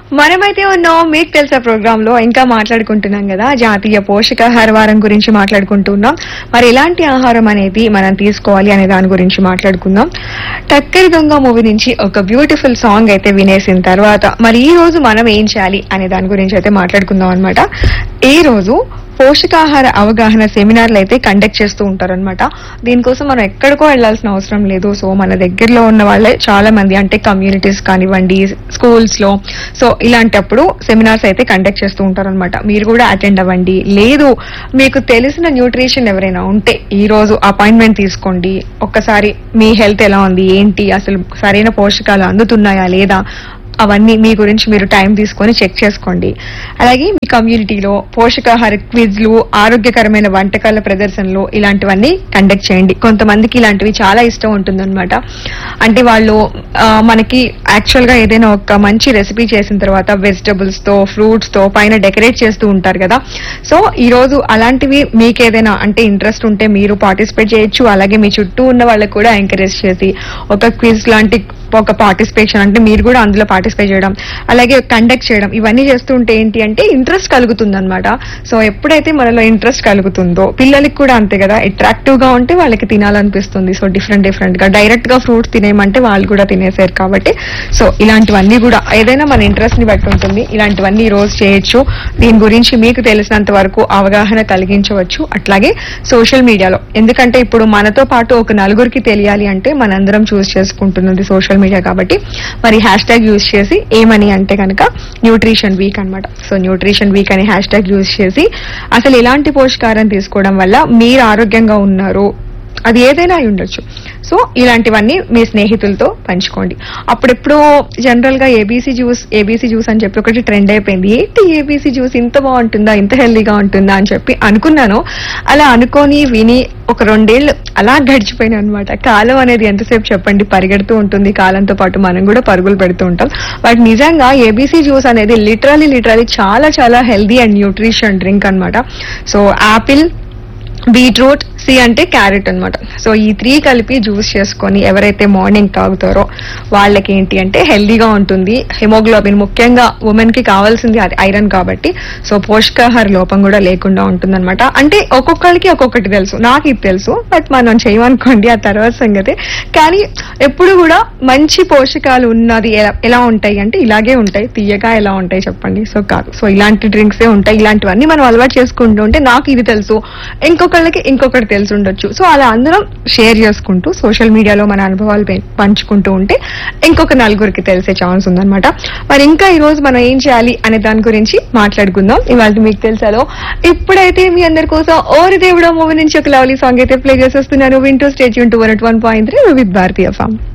మనమైతే ఉన్నాం మీకు తెలుసా ప్రోగ్రామ్ లో ఇంకా మాట్లాడుకుంటున్నాం కదా జాతీయ పోషకాహార వారం గురించి మాట్లాడుకుంటున్నాం మరి ఎలాంటి ఆహారం అనేది మనం తీసుకోవాలి అనే దాని గురించి మాట్లాడుకుందాం టక్కరి దొంగ మూవీ నుంచి ఒక బ్యూటిఫుల్ సాంగ్ అయితే వినేసిన తర్వాత మరి ఈ రోజు మనం ఏం చేయాలి అనే దాని గురించి అయితే మాట్లాడుకుందాం అనమాట ఈ రోజు పోషకాహార అవగాహన సెమినార్లు అయితే కండక్ట్ చేస్తూ ఉంటారన్నమాట దీనికోసం మనం ఎక్కడికో వెళ్ళాల్సిన అవసరం లేదు సో మన దగ్గరలో ఉన్న వాళ్ళే చాలా మంది అంటే కమ్యూనిటీస్ కానివ్వండి స్కూల్స్ లో సో ఇలాంటప్పుడు సెమినార్స్ అయితే కండక్ట్ చేస్తూ ఉంటారన్నమాట మీరు కూడా అటెండ్ అవ్వండి లేదు మీకు తెలిసిన న్యూట్రిషన్ ఎవరైనా ఉంటే ఈ రోజు అపాయింట్మెంట్ తీసుకోండి ఒక్కసారి మీ హెల్త్ ఎలా ఉంది ఏంటి అసలు సరైన పోషకాలు అందుతున్నాయా లేదా అవన్నీ మీ గురించి మీరు టైం తీసుకొని చెక్ చేసుకోండి అలాగే మీ కమ్యూనిటీలో పోషకాహార క్విజ్లు ఆరోగ్యకరమైన వంటకాల ప్రదర్శనలు ఇలాంటివన్నీ కండక్ట్ చేయండి కొంతమందికి ఇలాంటివి చాలా ఇష్టం ఉంటుందన్నమాట అంటే వాళ్ళు ఆ, మనకి యాక్చువల్ గా ఏదైనా ఒక మంచి రెసిపీ చేసిన తర్వాత వెజిటబుల్స్ తో ఫ్రూట్స్ తో పైన డెకరేట్ చేస్తూ ఉంటారు కదా సో ఈ రోజు అలాంటివి మీకు ఏదైనా అంటే ఇంట్రెస్ట్ ఉంటే మీరు పార్టిసిపేట్ చేయొచ్చు అలాగే మీ చుట్టూ ఉన్న వాళ్ళకి కూడా ఎంకరేజ్ చేసి ఒక క్విజ్ లాంటి ఒక పార్టిసిపేషన్ అంటే మీరు కూడా అందులో పార్టిసిపేట్ చేయడం అలాగే కండక్ట్ చేయడం ఇవన్నీ చేస్తూ ఉంటే ఏంటి అంటే ఇంట్రెస్ట్ కలుగుతుంది అనమాట సో ఎప్పుడైతే మనలో ఇంట్రెస్ట్ కలుగుతుందో పిల్లలకి కూడా అంతే కదా అట్రాక్టివ్ గా ఉంటే వాళ్ళకి తినాలనిపిస్తుంది సో డిఫరెంట్ డిఫరెంట్ గా డైరెక్ట్ గా ఫ్రూట్స్ తినేయమంటే వాళ్ళు కూడా తినేసారు కాబట్టి సో ఇలాంటివన్నీ కూడా ఏదైనా మన ఇంట్రెస్ట్ ని బట్టి ఉంటుంది ఇలాంటివన్నీ ఈ రోజు చేయొచ్చు దీని గురించి మీకు తెలిసినంత వరకు అవగాహన కలిగించవచ్చు అట్లాగే సోషల్ మీడియాలో ఎందుకంటే ఇప్పుడు మనతో పాటు ఒక నలుగురికి తెలియాలి అంటే మనందరం చూస్ చేసుకుంటున్నది సోషల్ మీడియా కాబట్టి మరి హ్యాష్ ట్యాగ్ యూజ్ చేసి ఏమని అంటే కనుక న్యూట్రిషన్ వీక్ అన్నమాట సో న్యూట్రిషన్ వీక్ అనే హ్యాష్ ట్యాగ్ యూజ్ చేసి అసలు ఎలాంటి పోషకారం తీసుకోవడం వల్ల మీరు ఆరోగ్యంగా ఉన్నారు అది ఏదైనా అయి ఉండొచ్చు సో ఇలాంటివన్నీ మీ స్నేహితులతో పంచుకోండి అప్పుడెప్పుడు జనరల్ గా ఏబీసీ జ్యూస్ ఏబీసీ జ్యూస్ అని చెప్పి ఒకటి ట్రెండ్ అయిపోయింది ఏంటి ఏబీసీ జ్యూస్ ఇంత బాగుంటుందా ఇంత హెల్దీగా ఉంటుందా అని చెప్పి అనుకున్నాను అలా అనుకొని విని ఒక రెండేళ్లు అలా గడిచిపోయినాయి అనమాట కాలం అనేది ఎంతసేపు చెప్పండి పరిగెడుతూ ఉంటుంది కాలంతో పాటు మనం కూడా పరుగులు పెడుతూ ఉంటాం బట్ నిజంగా ఏబీసీ జ్యూస్ అనేది లిటరలీ లిటరలీ చాలా చాలా హెల్దీ అండ్ న్యూట్రిషన్ డ్రింక్ అన్నమాట సో యాపిల్ బీట్రూట్ సి అంటే క్యారెట్ అన్నమాట సో ఈ త్రీ కలిపి జ్యూస్ చేసుకొని ఎవరైతే మార్నింగ్ తాగుతారో వాళ్ళకి ఏంటి అంటే హెల్దీగా ఉంటుంది హిమోగ్లోబిన్ ముఖ్యంగా ఉమెన్ కి కావాల్సింది అది ఐరన్ కాబట్టి సో పోషకాహార లోపం కూడా లేకుండా ఉంటుందన్నమాట అంటే ఒక్కొక్కరికి ఒక్కొక్కటి తెలుసు నాకు ఇది తెలుసు బట్ మనం చేయమనుకోండి ఆ తర్వాత సంగతి కానీ ఎప్పుడు కూడా మంచి పోషకాలు ఉన్నది ఎలా- ఎలా ఉంటాయి అంటే ఇలాగే ఉంటాయి తీయగా ఎలా ఉంటాయి చెప్పండి సో కాదు సో ఇలాంటి డ్రింక్స్ ఏ ఉంటాయి ఇలాంటివన్నీ మనం అలవాటు చేసుకుంటూ ఉంటే నాకు ఇది తెలుసు ఇంకొకళ్ళకి ఇంకొకటి తెలిసి ఉండొచ్చు సో అలా అందరం షేర్ చేసుకుంటూ సోషల్ మీడియాలో మన అనుభవాలు పె- పంచుకుంటూ ఉంటే ఇంకొక నలుగురికి తెలిసే ఛాన్స్ ఉందన్నమాట మరి ఇంకా ఈ రోజు మనం ఏం చేయాలి అనే దాని గురించి మాట్లాడుకుందాం ఇవాళ మీకు తెలుసాలో ఇప్పుడైతే మీ అందరి కోసం ఓరి దేవుడో మూవీ నుంచి ఒక లవ్లీ సాంగ్ అయితే ప్లే చేసేస్తున్నాను వింటూ స్టేట్ యూన్ to one one point three with భారతీయ ఫామ్